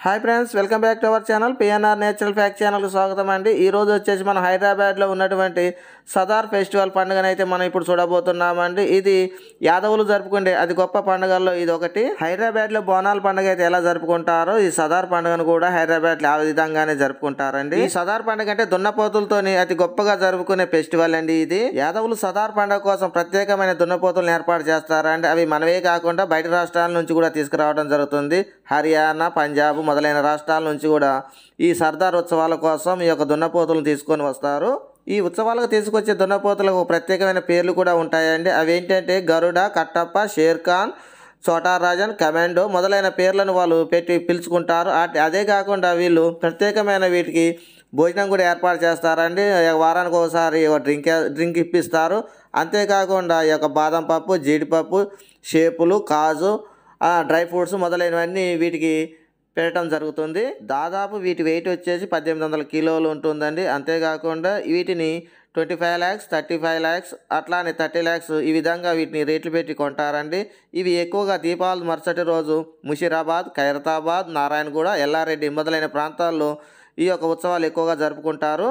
hi friends welcome back to our channel PNR natural fact ఛానల్కి స్వాగతం అండి ఈ రోజు వచ్చేసి మనం హైదరాబాద్లో ఉన్నటువంటి సదార్ ఫెస్టివల్ పండుగను అయితే మనం ఇప్పుడు చూడబోతున్నామండి ఇది యాదవులు జరుపుకునే అది గొప్ప పండుగల్లో ఇది ఒకటి హైదరాబాద్లో బోనాల పండుగ అయితే ఎలా జరుపుకుంటారో ఈ సదార్ పండుగను కూడా హైదరాబాద్లో ఆ విధంగానే జరుపుకుంటారండి ఈ సదార్ పండుగ అంటే దున్నపోతులతోని అతి గొప్పగా జరుపుకునే ఫెస్టివల్ అండి ఇది యాదవులు సదార్ పండుగ కోసం ప్రత్యేకమైన దున్నపోతులను ఏర్పాటు చేస్తారండి అవి మనవే కాకుండా బయట రాష్ట్రాల నుంచి కూడా తీసుకురావడం జరుగుతుంది హర్యానా పంజాబ్ మొదలైన రాష్ట్రాల నుంచి కూడా ఈ సర్దార్ ఉత్సవాల కోసం ఈ యొక్క దున్నపోతులను తీసుకొని వస్తారు ఈ ఉత్సవాలకు తీసుకొచ్చే దున్నపోతులకు ప్రత్యేకమైన పేర్లు కూడా ఉంటాయండి అవి ఏంటంటే గరుడ కట్టప్ప షేర్ ఖాన్ చోటా రాజన్ కమాండో మొదలైన పేర్లను వాళ్ళు పెట్టి పిలుచుకుంటారు అట్- అదే కాకుండా వీళ్ళు ప్రత్యేకమైన వీటికి భోజనం కూడా ఏర్పాటు చేస్తారండి వారానికి ఒకసారి ఒక డ్రింక్ డ్రింక్ ఇప్పిస్తారు అంతేకాకుండా ఈ యొక్క బాదం పప్పు జీడిపప్పు షేపులు కాజు ఆ, డ్రై ఫ్రూట్స్ మొదలైనవన్నీ వీటికి పెట్టడం జరుగుతుంది దాదాపు వీటి వెయిట్ వచ్చేసి పద్దెనిమిది వందల కిలోలు ఉంటుందండి అంతేకాకుండా వీటిని twenty five lakhs thirty five lakhs అట్లానే థర్టీ ల్యాక్స్ ఈ విధంగా వీటిని రేట్లు పెట్టి కొంటారండి ఇవి ఎక్కువగా దీపావళి మరుసటి రోజు ముషీరాబాద్ ఖైరతాబాద్ నారాయణగూడ ఎల్లారెడ్డి మొదలైన ప్రాంతాల్లో ఈ యొక్క ఉత్సవాలు ఎక్కువగా జరుపుకుంటారు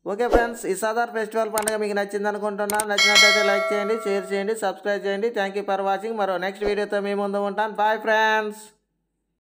ఓకే ఫ్రెండ్స్ ఈ సదార్ ఫెస్టివల్ పండుగ మీకు నచ్చింది అనుకుంటున్నాను నచ్చినట్లయితే లైక్ చేయండి షేర్ చేయండి సబ్స్క్రైబ్ చేయండి థ్యాంక్ యూ ఫర్ వాచింగ్ మరో నెక్స్ట్ వీడియోతో మీ ముందు ఉంటాను బాయ్ ఫ్రెండ్స్